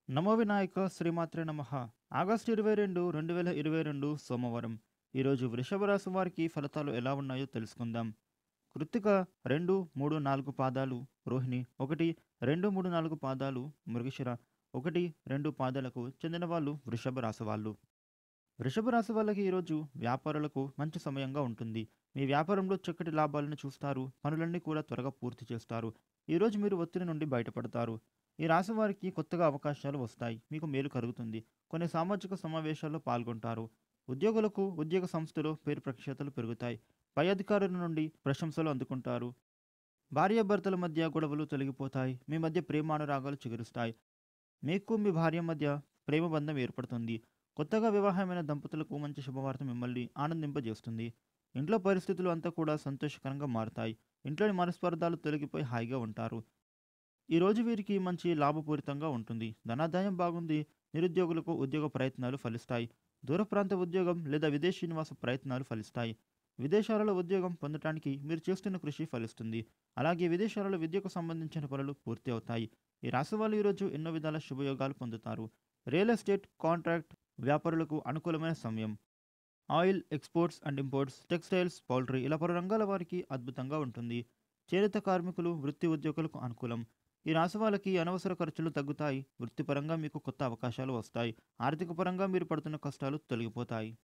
నమో వినాయక శ్రీమాత్రే నమః ఆగస్టు ఇరవై రెండు రెండు వేల ఇరవై రెండు సోమవారం ఈరోజు వృషభ రాశి వారికి ఫలితాలు ఎలా ఉన్నాయో తెలుసుకుందాం కృత్తిక రెండు మూడు నాలుగు పాదాలు రోహిణి ఒకటి రెండు మూడు నాలుగు పాదాలు మృగశిర ఒకటి రెండు పాదాలకు చెందిన వాళ్ళు వృషభ రాశి వాళ్ళు వృషభ రాశి వాళ్ళకి ఈరోజు వ్యాపారులకు మంచి సమయంగా ఉంటుంది మీ వ్యాపారంలో చక్కటి లాభాలను చూస్తారు పనులన్నీ కూడా త్వరగా పూర్తి చేస్తారు ఈరోజు మీరు ఒత్తిడి నుండి బయటపడతారు ఈ రాశి వారికి కొత్తగా అవకాశాలు వస్తాయి మీకు మేలు కలుగుతుంది కొన్ని సామాజిక సమావేశాల్లో పాల్గొంటారు ఉద్యోగులకు ఉద్యోగ సంస్థలో పేరు ప్రఖ్యాతలు పెరుగుతాయి పై అధికారుల నుండి ప్రశంసలు అందుకుంటారు భార్యాభర్తల మధ్య గొడవలు తొలగిపోతాయి మీ మధ్య ప్రేమానురాగాలు చిగురుస్తాయి మీకు మీ భార్య మధ్య ప్రేమ బంధం ఏర్పడుతుంది కొత్తగా వివాహమైన దంపతులకు మంచి శుభవార్త మిమ్మల్ని ఆనందింపజేస్తుంది ఇంట్లో పరిస్థితులు అంతా కూడా సంతోషకరంగా మారుతాయి ఇంట్లోని మనస్పర్ధాలు తొలగిపోయి హాయిగా ఉంటారు ఈ రోజు వీరికి మంచి లాభపూరితంగా ఉంటుంది ధనాదాయం బాగుంది నిరుద్యోగులకు ఉద్యోగ ప్రయత్నాలు ఫలిస్తాయి దూర ప్రాంత ఉద్యోగం లేదా విదేశీ నివాస ప్రయత్నాలు ఫలిస్తాయి విదేశాలలో ఉద్యోగం పొందటానికి మీరు చేస్తున్న కృషి ఫలిస్తుంది అలాగే విదేశాలలో విద్యకు సంబంధించిన పనులు పూర్తి అవుతాయి ఈ రాశి వాళ్ళు ఈరోజు ఎన్నో విధాల శుభయోగాలు పొందుతారు రియల్ ఎస్టేట్ కాంట్రాక్ట్ వ్యాపారులకు అనుకూలమైన సమయం oil exports and imports textiles poultry ఇలా పలు రంగాల వారికి అద్భుతంగా ఉంటుంది చేనేత కార్మికులు వృత్తి ఉద్యోగులకు అనుకూలం ఈ రాశి వాళ్ళకి అనవసర ఖర్చులు తగ్గుతాయి వృత్తిపరంగా మీకు కొత్త అవకాశాలు వస్తాయి ఆర్థిక పరంగా మీరు పడుతున్న కష్టాలు తొలగిపోతాయి